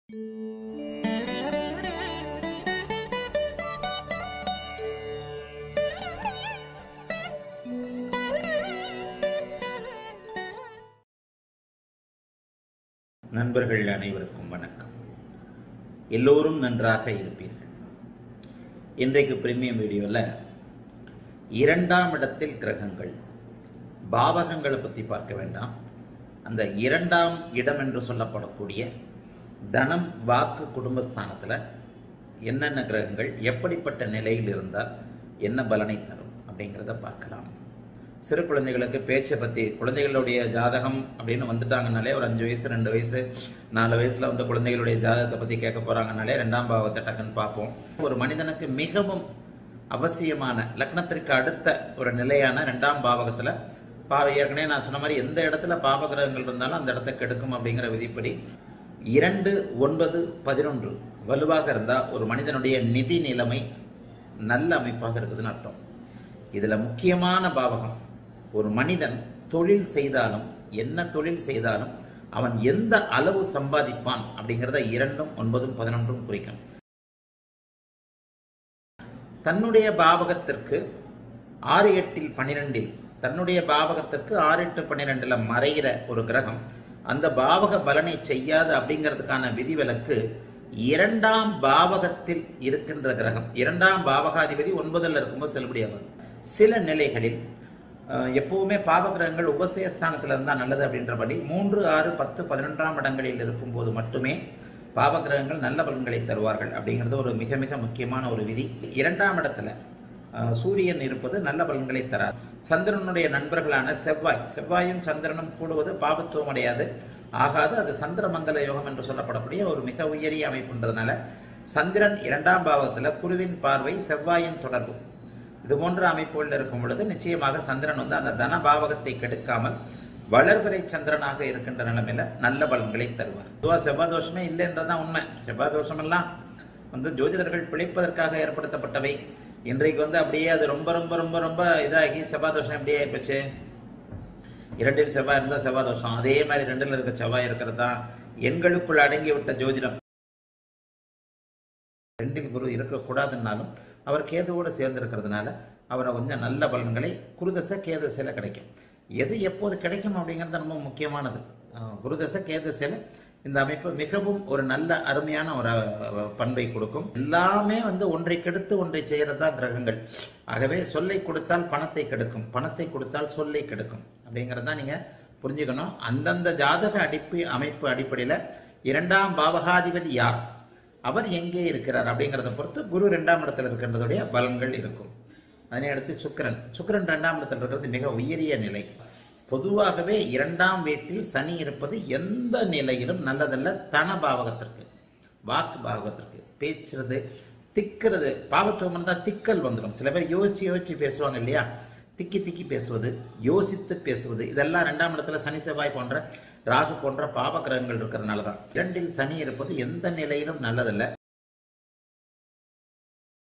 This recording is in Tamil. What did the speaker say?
நண்பர்கள் அனைவருக்கும் வணக்கம் எல்லோரும் நன்றாக இருப்பீர்கள் இன்றைக்கு பிரீமியம் வீடியோவில் இரண்டாம் இடத்தில் கிரகங்கள் பாவகங்களை பற்றி பார்க்க வேண்டாம் அந்த இரண்டாம் இடம் என்று சொல்லப்படக்கூடிய தனம் வாக்கு குடும்பஸ்தானத்தில் என்னென்ன கிரகங்கள் எப்படிப்பட்ட நிலையில் இருந்தால் என்ன பலனை தரும் அப்படிங்கிறத பார்க்கலாம் சிறு குழந்தைகளுக்கு பேச்சை பற்றி குழந்தைகளுடைய ஜாதகம் அப்படின்னு வந்துட்டாங்கனாலே ஒரு அஞ்சு வயசு ரெண்டு வயசு நாலு வயசில் வந்து குழந்தைகளுடைய ஜாதகத்தை பற்றி கேட்க போகிறாங்கனாலே ரெண்டாம் பாவத்தை டக்குன்னு பார்ப்போம் ஒரு மனிதனுக்கு மிகவும் அவசியமான லக்னத்திற்கு அடுத்த ஒரு நிலையான ரெண்டாம் பாவகத்தில் பாவ ஏற்கனவே நான் சொன்ன மாதிரி எந்த இடத்துல பாவகிரகங்கள் இருந்தாலும் அந்த இடத்த கெடுக்கும் அப்படிங்கிற விதிப்படி இரண்டு ஒன்பது பதினொன்று வலுவாக இருந்தால் ஒரு மனிதனுடைய நிதி நிலைமை நல்ல அமைப்பாக இருக்குதுன்னு அர்த்தம் இதில் முக்கியமான பாவகம் ஒரு மனிதன் தொழில் செய்தாலும் என்ன தொழில் செய்தாலும் அவன் எந்த அளவு சம்பாதிப்பான் அப்படிங்கிறத இரண்டும் ஒன்பதும் பதினொன்றும் குறிக்கும் தன்னுடைய பாவகத்திற்கு ஆறு எட்டில் பன்னிரெண்டில் தன்னுடைய பாவகத்திற்கு ஆறு எட்டு பன்னிரெண்டுல மறைகிற ஒரு கிரகம் அந்த பாவக பலனை செய்யாது அப்படிங்கிறதுக்கான விதிவிலக்கு இரண்டாம் பாவகத்தில் இருக்கின்ற கிரகம் இரண்டாம் பாவகாதிபதி ஒன்பதில் இருக்கும்போது செல்லுபடியாகும் சில நிலைகளில் அஹ், எப்பவுமே பாவகிரகங்கள் உபசயஸ்தானத்தில் இருந்தால் நல்லது அப்படின்றபடி மூன்று ஆறு பத்து பதினொன்றாம் இடங்களில் இருக்கும்போது மட்டுமே பாவகிரகங்கள் நல்ல பலன்களை தருவார்கள் அப்படிங்கிறது ஒரு மிக மிக முக்கியமான ஒரு விதி இரண்டாம் இடத்துல அஹ், சூரியன் இருப்பது நல்ல பலன்களை தராது சந்திரனுடைய நண்பர்களான செவ்வாய் செவ்வாயும் சந்திரனும் கூடுவது பாபத்துவம் அடையாது ஆகாது அது சந்திரமங்கல யோகம் என்று சொல்லப்படக்கூடிய ஒரு மிக உயரிய அமைப்புன்றதுனால சந்திரன் இரண்டாம் பாவத்தில் குருவின் பார்வை செவ்வாயின் தொடர்பு இது போன்ற அமைப்புகள் இருக்கும் பொழுது நிச்சயமாக சந்திரன் வந்து அந்த தன பாவகத்தை கெடுக்காமல் வளர்பிறை சந்திரனாக இருக்கின்ற நிலைமையில நல்ல பலன்களை தருவார் பொதுவாக செவ்வாய் தோஷமே இல்லைன்றதான் உண்மை செவ்வாய் தோஷமெல்லாம் வந்து ஜோதிடர்கள் பிழைப்பதற்காக ஏற்படுத்தப்பட்டவை இன்றைக்கு வந்து அப்படியே அது ரொம்ப ரொம்ப ரொம்ப ரொம்ப இதாகி செவ்வாய் தோஷம் எப்படியே ஆயிப்போச்சு இரண்டில் செவ்வாய் இருந்தால் செவ்வாய் தோஷம் அதே மாதிரி ரெண்டில் இருக்க செவ்வாய் இருக்கிறது தான் எண்களுக்குள் அடங்கி விட்ட ஜோதிடம் ரெண்டில் குரு இருக்கக்கூடாதுன்னாலும் அவர் கேதுவோடு சேர்ந்து இருக்கிறதுனால அவரை கொஞ்சம் நல்ல பலன்களை குருதசை கேதசையில் கிடைக்கும் எது எப்போது கிடைக்கும் அப்படிங்கிறது ரொம்ப முக்கியமானது அஹ் குருதசை கேதசையில் இந்த அமைப்பு மிகவும் ஒரு நல்ல அருமையான ஒரு அஹ், பண்பை கொடுக்கும் எல்லாமே வந்து ஒன்றை கெடுத்து ஒன்றை செய்கிறது தான் கிரகங்கள் ஆகவே சொல்லை கொடுத்தால் பணத்தை கெடுக்கும் பணத்தை கொடுத்தால் சொல்லை கெடுக்கும் அப்படிங்கிறது தான் நீங்கள் புரிஞ்சுக்கணும் அந்தந்த ஜாதக அடிப்பு அமைப்பு அடிப்படையில் இரண்டாம் பாவகாதிபதி யார் அவர் எங்கே இருக்கிறார் அப்படிங்கிறத பொறுத்து குரு ரெண்டாம் இடத்துல இருக்கின்றதுடைய பலன்கள் இருக்கும் அதனை அடுத்து சுக்கிரன் சுக்கிரன் ரெண்டாம் இடத்துல இருக்கிறது மிக உயரிய நிலை பொதுவாகவே இரண்டாம் வீட்டில் சனி இருப்பது எந்த நிலையிலும் நல்லதல்ல தன பாவகத்திற்கு வாக்கு பாவகத்திற்கு பேசுறது திக்கிறது பாவத்துவம் இருந்தால் திக்கல் வந்துடும் சில பேர் யோசிச்சு யோசிச்சு பேசுவாங்க இல்லையா திக்கி திக்கி பேசுவது யோசித்து பேசுவது இதெல்லாம் ரெண்டாம் இடத்துல சனி செவ்வாய் போன்ற ராகு போன்ற பாவ கிரகங்கள் இருக்கிறதுனால தான் இரண்டில் சனி இருப்பது எந்த நிலையிலும் நல்லதல்ல